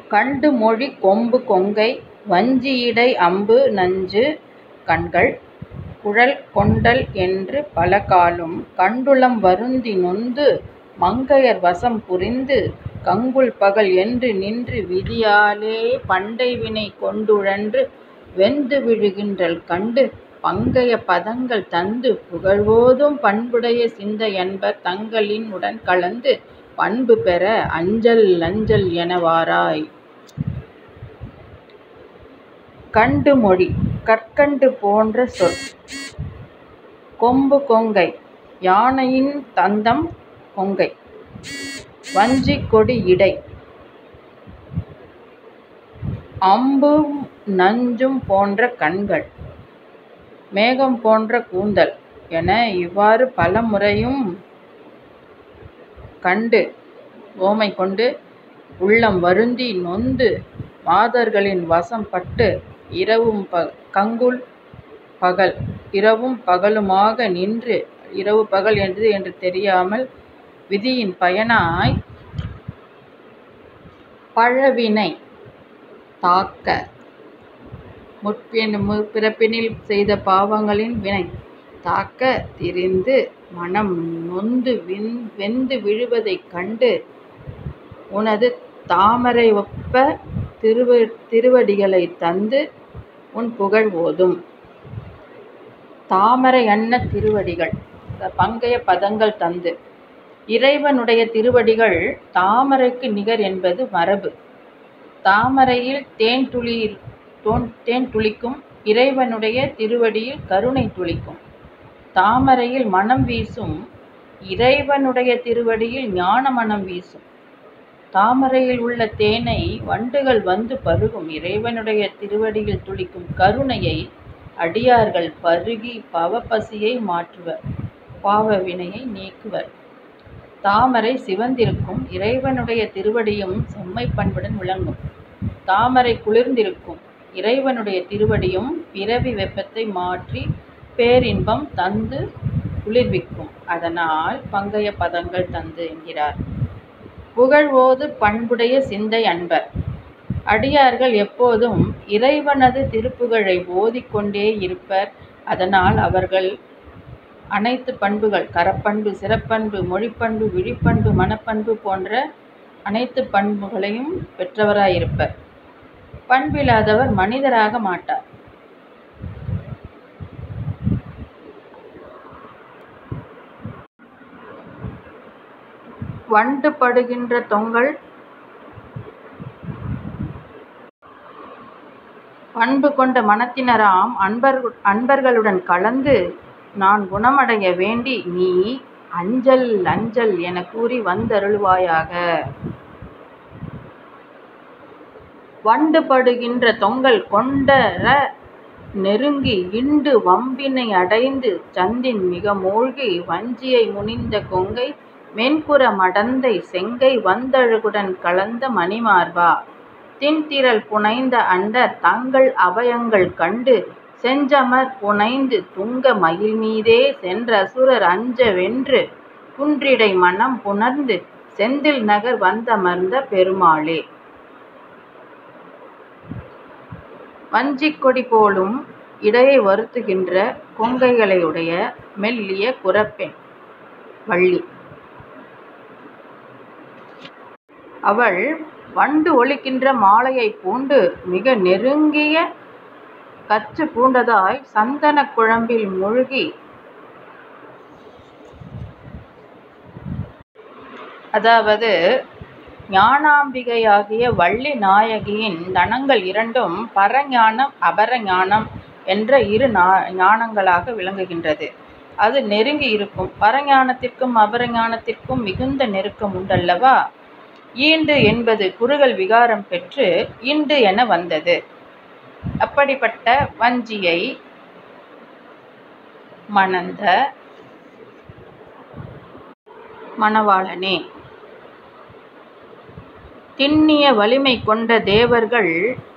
கண்டு மொழி கொம்பு கொங்கை வஞ்சி இடை அம்பு நஞ்சு கண்கள் குழல் கொண்டல் என்று பலகாலும் கண்டுளம் வருந்தி நொந்து மங்கையர் வசம் புரிந்து கங்குல் பகல் என்று நின்று விதியாலே பண்டை வினை கொண்டுழன்று வெந்து விழுகின்றல் கண்டு பங்கய பதங்கள் தந்து புகழ்வோதும் பண்புடைய சிந்தை யன்பர் தங்களின் உடன்கலந்து பண்பு பெற அஞ்சல் அஞ்சல் என வாராய். கண்டு மொழி கற்கண்டு போன்ற சொற். கொம்பு கொங்கை யானையின் தந்தம் கொங்கை. வஞ்சிக் கொடி இடை. அம்பும் நஞ்சும் போன்ற கண்கள். மேகம் போன்ற கூந்தல் என இவ்வாறு பல முறையும் கண்டு உவமை கொண்டு உள்ளம் வருந்தி நொந்து மாதர்களின் வசம் பட்டு இரவும் கங்குல் பகல் இரவும் பகலுமாக நின்று இரவு பகல் எது என்று தெரியாமல் விதியின் பயனாய் பழவினை தாக்க முற்பிறப்பினில் செய்த பாவங்களின் வினை தாக்க திரிந்து மனம் நொந்து வெந்து விழுவதைக் கண்டு உனது தாமரை ஒப்ப திருவடிகளைத் தந்து உன் புகழ் ஓதும். தாமரை அன்ன திருவடிகள் பங்கய பதங்கள் தந்து. இறைவனுடைய திருவடிகள் தாமரைக்கு நிகர் என்பது மரபு. தாமரையில் தேன் துளிக்கும் இறைவனுடைய திருவடியில் கருணை துளிக்கும். தாமரையில் மணம் வீசும் இறைவனுடைய திருவடியில் ஞான மணம் வீசும். தாமரையில் உள்ள தேனை வண்டுகள் வந்து பருகும் இறைவனுடைய திருவடியில் துளிக்கும் கருணையை அடியார்கள் பருகி பவபசியை மாற்றுவர் பாவ வினையை நீக்குவர். தாமரை சிவந்திருக்கும் இறைவனுடைய திருவடியும் செம்மைப் பண்புடன் விளங்கும். தாமரை குளிர்ந்திருக்கும் இறைவனுடைய திருவடியும் பிறவி வெப்பத்தை மாற்றிப் பேரின்பம் தந்து குளிர்விக்கும். அதனால் பங்கய பதங்கள் தந்து என்கிறார். புகழ் ஓது பண்புடைய சிந்தை அன்பர். அடியார்கள் எப்போதும் இறைவனது திருப்புகழை ஓதிக் கொண்டே இருப்பர். அதனால் அவர்கள் அனைத்துப் பண்புகள் கரப்பண்பு சிறப்பண்பு மொழிப்பண்பு விழிப்பண்பு மனப்பண்பு போன்ற அனைத்துப் பண்புகளையும் பெற்றவராயிருப்பர். பண்பில்லாதவர் மனிதராக மாட்டார். வண்டு படுகின்ற தொங்கல் பண்பு கொண்ட மனத்தினராம் அன்பர்களுடன் கலந்து நான் குணமடைய வேண்டி நீ அஞ்சல் அஞ்சல் எனக் கூறி வந்தருளுவாயாக. வண்டு படுகின்ற தொங்கல் கொண்டர நெருங்கி இண்டு வம்பினை அடைந்து சந்தின் மிக மூழ்கி வஞ்சியை முனிந்த கொங்கை மென்புற மடந்தை செங்கை வந்தழகுடன் கலந்த மணிமார்பா! திண்திறல் புனைந்த அண்டர் தங்கள் அபயங்கள் கண்டு செஞ்சமர் புனைந்து துங்க மயில்மீதே சென்றசுரர் அஞ்ச வென்று குன்றிடை மனம் புணர்ந்து செந்தில் நகர் வந்தமர்ந்த பெருமாளே! வஞ்சிக் கொடி போலும் இடையை வருத்துகின்ற கொங்கைகளையுடைய மெல்லிய குரப்பெண் வள்ளி. அவள் வண்டு ஒலிக்கின்ற மாலையைப் பூண்டு மிக நெருங்கிய கச்சு பூண்டதாய் சந்தனக் குழம்பில் முழுகி அதாவது ஞானாம்பிகையாகிய வள்ளி நாயகியின் தனங்கள் இரண்டும் பரஞானம் அபர ஞானம் என்ற இரு ஞானங்களாக விளங்குகின்றது. அது நெருங்கி இருக்கும். பரஞானத்திற்கும் அபர ஞானத்திற்கும் மிகுந்த நெருக்கம் உண்டல்லவா? ஈண்டு என்பது குறுகல் விகாரம் பெற்று இண்டு என வந்தது. அப்படிப்பட்ட வஞ்சியை மணந்த மணவாளனே! திண்ணிய வலிமை கொண்ட தேவர்கள்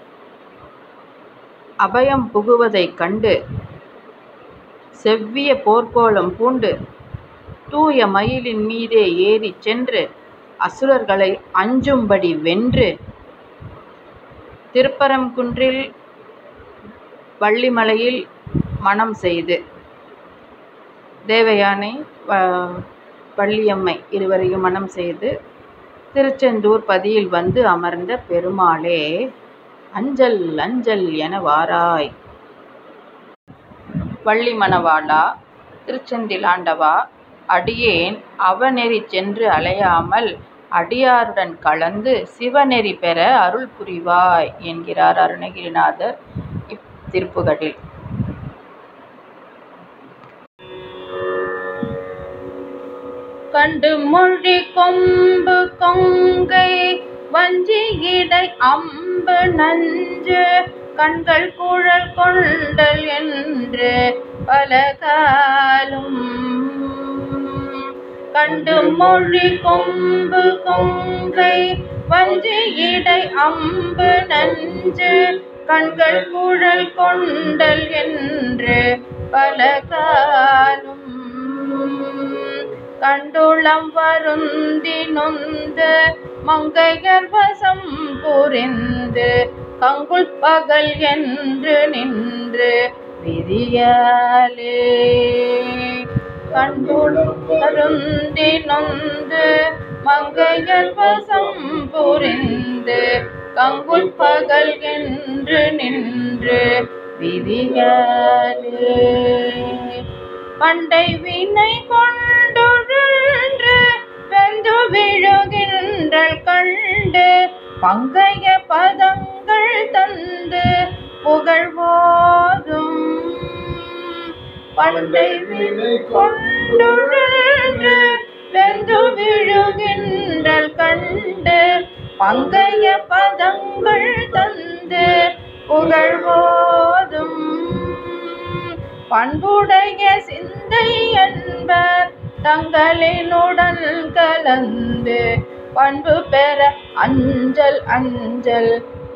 அபயம் புகுவதைக் கண்டு செவ்விய போர்க்கோலம் பூண்டு தூய மயிலின் மீதே ஏறிச் சென்று அசுரர்களை அஞ்சும்படி வென்று திருப்பரங்குன்றில் வள்ளிமலையில் மணம் செய்து தேவயானை வள்ளியம்மை இருவரையும் மணம் செய்து திருச்செந்தூர் பதியில் வந்து அமர்ந்த பெருமாளே அஞ்சல் அஞ்சல் என வாராய் வள்ளி மணவாளா திருச்செந்தில் ஆண்டவா அடியேன் அவநெறி சென்று அலையாமல் அடியாருடன் கலந்து சிவநெறி பெற அருள் புரிவாய் என்கிறார் அருணகிரிநாதர் இத்திருப்புகழில் கண்டு மொழி கொம்பு கொங்கை வஞ்சி இடை அம்பு நஞ்சு கண்கள் குழல் கொண்டல் என்று பல காலும் கண்டு மொழி கொம்பு கொங்கை வஞ்சி இடை அம்பு நஞ்சு கண்கள் குழல் கொண்டல் என்று பல காலும் கண்டுளம் வருந்தி நொந்து மங்கையர் வசம் புரிந்து கங்குள் பகல் என்று நின்று விதியாலே கண்டுளம் வருந்தி நொந்து மங்கையர் வசம் புரிந்து கங்குள் பகல் என்று நின்று விதியாலே பண்டை வினை கொண்டுழன்று வெந்து விழுகின்றல் கண்டு பங்கைய பதங்கள் தந்து புகழ்வோதும் பண்டை வினை கொண்டுழன்று வெந்து விழுகின்றல் கண்டு பங்கைய பதங்கள் தந்து புகழ்வோதும் பண்புடைய சிந்தை என்பர் தங்களினுடன் கலந்து பண்பு பெற அஞ்சல் அஞ்சல்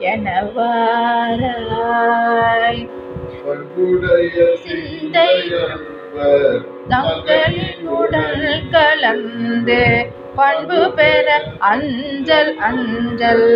எனவாராய் பண்புடைய சிந்தை சிந்தையன்பர் தங்களினுடன் கலந்து பண்பு பெற அஞ்சல் அஞ்சல்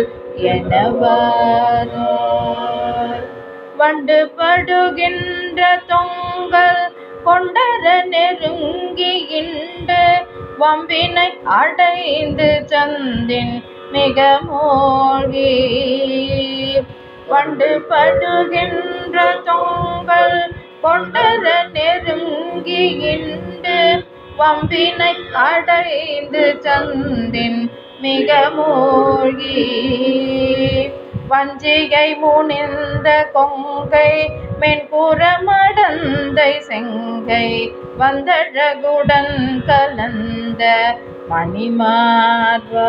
எனவாராய் வண்டு படுகின்ற தொங்கல் கொண்டர நெருங்கியிண்டு வம்பினை அடைந்து சந்தின் மிக மூழ்கி வண்டு படுகின்ற தொங்கல் கொண்டர நெருங்கியிண்டு வம்பினை அடைந்து சந்தின் மிக மூழ்கி வஞ்சிகை முனிந்த கொங்கை மென்புறமடந்தை செங்கை வந்தழகுடன் கலந்த மணிமார்வா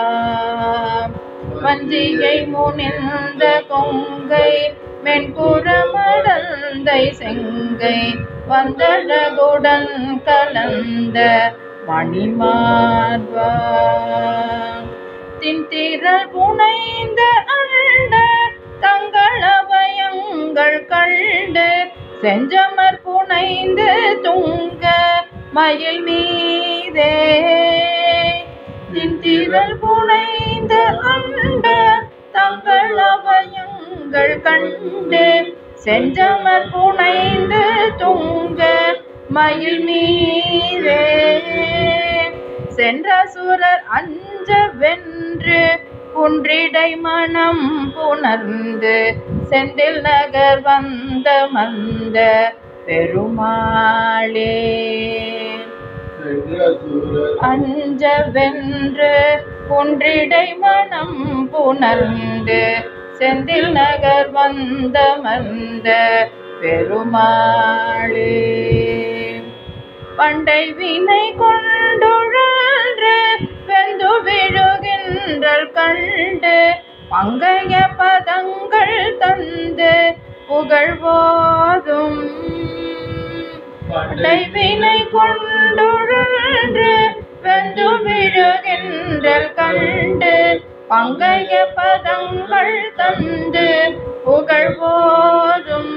வஞ்சிகை முனிந்த கொங்கை மென்புறமடந்தை செங்கை வந்தழகுடன் கலந்த மணிமார்வா தின்திரள் புனைந்த அண்ட தங்களபயங்கள் கண்டு செஞ்சமர் புனைந்து துங்க மயில் மீதே தின்திரள் புனைந்த அண்ட தங்களபயங்கள் கண்டு செஞ்சமர் புனைந்து துங்க மயில் மீதே சென்ற சுரர் அஞ்ச வென்று குன்றிடை மனம் புணர்ந்து செந்தில் நகர் வந்த மந்த பெருமாளே சென்ற சூரர் அஞ்ச வென்று குன்றிடை மனம் புணர்ந்து செந்தில் நகர் வந்த மந்த பெருமாளே பண்டை வினை கொண்டுழன்று வெந்து விழுகின்றல் கண்டு பங்கைய பதங்கள் தந்து புகழ்வோதும் பண்டை வினை கொண்டுழன்று வெந்து விழுகின்றல் கண்டு பங்கைய பதங்கள் தந்து புகழ்வோதும்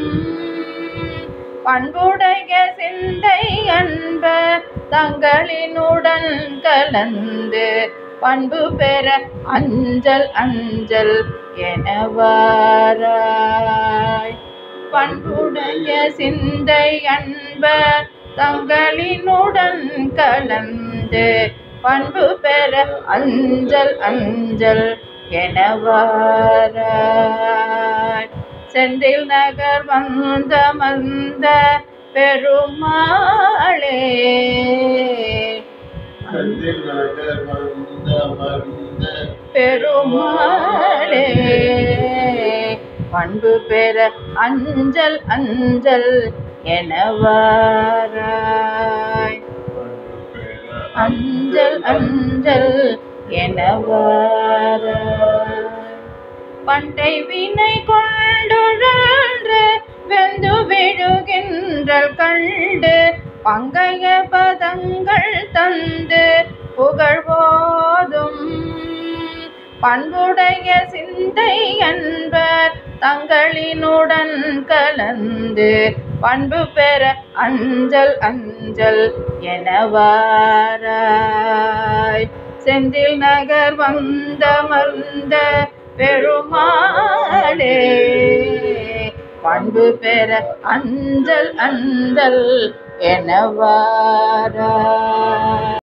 பண்புடைய சிந்தை அன்ப தங்களினுடன் கலந்து பண்பு பெற அஞ்சல் அஞ்சல் எனவாராய் பண்புடைய சிந்தை அன்பர் தங்களினுடன் கலந்து பண்பு பெற அஞ்சல் அஞ்சல் எனவாராய் செந்தில் நகர் வந்த மந்த பெருமாளே செந்தில் நகர் வந்த மருந்த பெருமாளே பண்பு பெற அஞ்சல் அஞ்சல் எனவாராய் பண்பு பெற அஞ்சல் அஞ்சல் எனவாராய் பண்டை வினை கொண்டுழன்று வெந்து விழுகின்றல் கண்டு பங்கைய பதங்கள் தந்து புகழ்வோதும் பண்புடைய சிந்தை என்பர் தங்களினுடன் கலந்து பண்பு பெற அஞ்சல் அஞ்சல் எனவாராய் செந்தில் நகர் வந்த மர்ந்த பெருமாளே பண்பு பெற அஞ்சல் அஞ்சல் எனவாராய்